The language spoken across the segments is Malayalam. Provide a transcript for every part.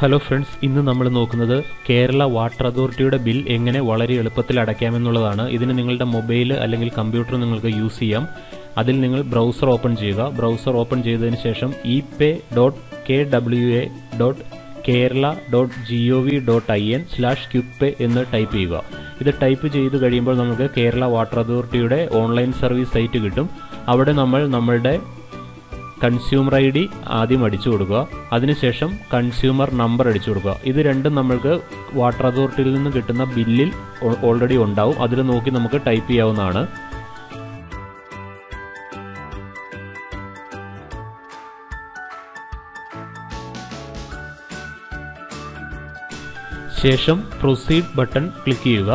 ഹലോ ഫ്രണ്ട്സ് ഇന്ന് നമ്മൾ നോക്കുന്നത് കേരള വാട്ടർ അതോറിറ്റിയുടെ ബിൽ എങ്ങനെ വളരെ എളുപ്പത്തിൽ അടയ്ക്കാമെന്നുള്ളതാണ് ഇതിന് നിങ്ങളുടെ മൊബൈൽ അല്ലെങ്കിൽ കമ്പ്യൂട്ടർ നിങ്ങൾക്ക് യൂസ് ചെയ്യാം അതിൽ നിങ്ങൾ ബ്രൗസർ ഓപ്പൺ ചെയ്യുക ബ്രൗസർ ഓപ്പൺ ചെയ്തതിന് ശേഷം e pay dot K W A dot Kerala dot G O V dot I N slash qpay എന്ന് ടൈപ്പ് ചെയ്യുക ഇത് ടൈപ്പ് ചെയ്ത് കഴിയുമ്പോൾ നമുക്ക് കേരള വാട്ടർ അതോറിറ്റിയുടെ ഓൺലൈൻ സർവീസ് സൈറ്റ് കിട്ടും അവിടെ നമ്മൾ നമ്മളുടെ കൺസ്യൂമർ ഐ ഡി ആദ്യം അടിച്ചു കൊടുക്കുക അതിനുശേഷം കൺസ്യൂമർ നമ്പർ അടിച്ചു കൊടുക്കുക ഇത് രണ്ടും നമ്മൾക്ക് വാട്ടർ അതോറിറ്റിയിൽ നിന്ന് കിട്ടുന്ന ബില്ലിൽ ഓൾറെഡി ഉണ്ടാവും അതിൽ നോക്കി നമുക്ക് ടൈപ്പ് ചെയ്യാവുന്നതാണ് ശേഷം പ്രൊസീഡ് ബട്ടൺ ക്ലിക്ക് ചെയ്യുക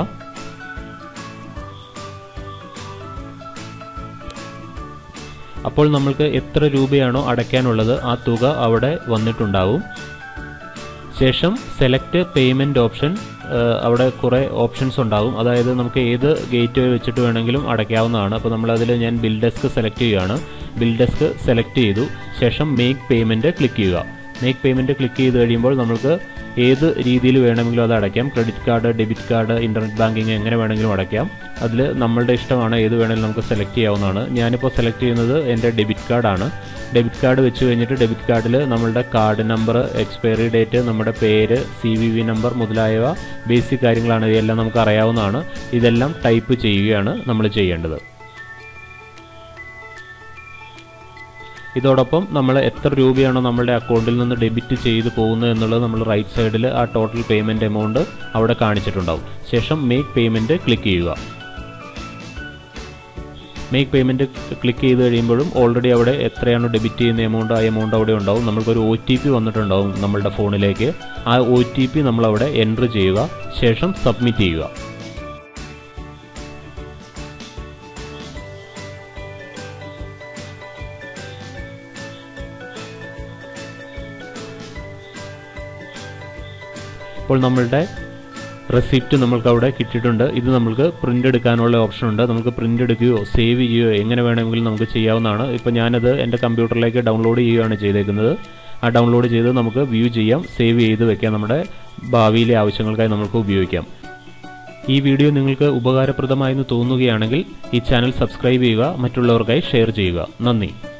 അപ്പോൾ നമ്മൾക്ക് എത്ര രൂപയാണോ അടയ്ക്കാനുള്ളത് ആ തുക അവിടെ വന്നിട്ടുണ്ടാവും ശേഷം സെലക്ട് പേയ്മെൻറ്റ് ഓപ്ഷൻ അവിടെ കുറേ ഓപ്ഷൻസ് ഉണ്ടാകും അതായത് നമുക്ക് ഏത് ഗേറ്റ് വേ വെച്ചിട്ട് വേണമെങ്കിലും അടയ്ക്കാവുന്നതാണ് അപ്പോൾ നമ്മളതിൽ ഞാൻ ബിൽ ഡെസ്ക് സെലക്ട് ചെയ്യുകയാണ് ബിൽ ഡെസ്ക് സെലക്ട് ചെയ്തു ശേഷം മേക്ക് പേയ്മെൻറ്റ് ക്ലിക്ക് ചെയ്യുക മേക്ക് പേയ്മെൻറ്റ് ക്ലിക്ക് ചെയ്ത് കഴിയുമ്പോൾ നമുക്ക് ഏത് രീതിയിൽ വേണമെങ്കിലും അത് അടയ്ക്കാം credit card debit card internet banking എങ്ങനെ വേണമെങ്കിലും അടയ്ക്കാം അതിൽ നമ്മളുടെ ഇഷ്ടമാണ് ഏത് വേണമെങ്കിലും നമുക്ക് സെലക്ട് ചെയ്യാവുന്നതാണ് ഞാനിപ്പോൾ സെലക്ട് ചെയ്യുന്നത് എൻ്റെ ഡെബിറ്റ് കാർഡാണ് ഡെബിറ്റ് കാർഡ് വെച്ച് കഴിഞ്ഞിട്ട് ഡെബിറ്റ് കാർഡിൽ നമ്മളുടെ കാർഡ് നമ്പർ എക്സ്പയറി ഡേറ്റ് നമ്മുടെ പേര് സി വി വി നമ്പർ മുതലായവ ബേസിക് കാര്യങ്ങളാണ് ഇതെല്ലാം നമുക്ക് അറിയാവുന്നതാണ് ഇതെല്ലാം ടൈപ്പ് ചെയ്യുകയാണ് നമ്മൾ ചെയ്യേണ്ടത് ഇതോടൊപ്പം നമ്മൾ എത്ര രൂപയാണോ നമ്മളുടെ അക്കൗണ്ടിൽ നിന്ന് ഡെബിറ്റ് ചെയ്ത് പോകുന്നത് എന്നുള്ളത് നമ്മൾ റൈറ്റ് സൈഡിൽ ആ ടോട്ടൽ പേയ്മെൻറ്റ് എമൗണ്ട് അവിടെ കാണിച്ചിട്ടുണ്ടാവും ശേഷം മേക്ക് പേയ്മെൻറ്റ് ക്ലിക്ക് ചെയ്യുക മേക്ക് പേയ്മെൻറ്റ് ക്ലിക്ക് ചെയ്ത് കഴിയുമ്പോഴും ഓൾറെഡി അവിടെ എത്രയാണോ ഡെബിറ്റ് ചെയ്യുന്ന എമൗണ്ട് ആ എമൗണ്ട് അവിടെ ഉണ്ടാവും നമ്മൾക്കൊരു ഒ ടി പി വന്നിട്ടുണ്ടാവും നമ്മളുടെ ഫോണിലേക്ക് ആ ഒ ടി പി നമ്മളവിടെ എൻറ്റർ ചെയ്യുക ശേഷം സബ്മിറ്റ് ചെയ്യുക ഇപ്പോൾ നമ്മളുടെ റെസിപ്റ്റ് നമ്മൾക്ക് അവിടെ കിട്ടിയിട്ടുണ്ട് ഇത് നമുക്ക് പ്രിൻ്റ് എടുക്കാനുള്ള ഓപ്ഷൻ ഉണ്ട് നമുക്ക് പ്രിൻ്റ് എടുക്കുകയോ സേവ് ചെയ്യുകയോ എങ്ങനെ വേണമെങ്കിലും നമുക്ക് ചെയ്യാവുന്നതാണ് ഇപ്പോൾ ഞാനത് എൻ്റെ കമ്പ്യൂട്ടറിലേക്ക് ഡൗൺലോഡ് ചെയ്യുകയാണ് ചെയ്തേക്കുന്നത് ആ ഡൗൺലോഡ് ചെയ്ത് നമുക്ക് വ്യൂ ചെയ്യാം സേവ് ചെയ്ത് വെക്കാം നമ്മുടെ ഭാവിയിലെ ആവശ്യങ്ങൾക്കായി നമുക്ക് ഉപയോഗിക്കാം ഈ വീഡിയോ നിങ്ങൾക്ക് ഉപകാരപ്രദമായെന്ന് തോന്നുകയാണെങ്കിൽ ഈ ചാനൽ സബ്സ്ക്രൈബ് ചെയ്യുക മറ്റുള്ളവർക്കായി ഷെയർ ചെയ്യുക നന്ദി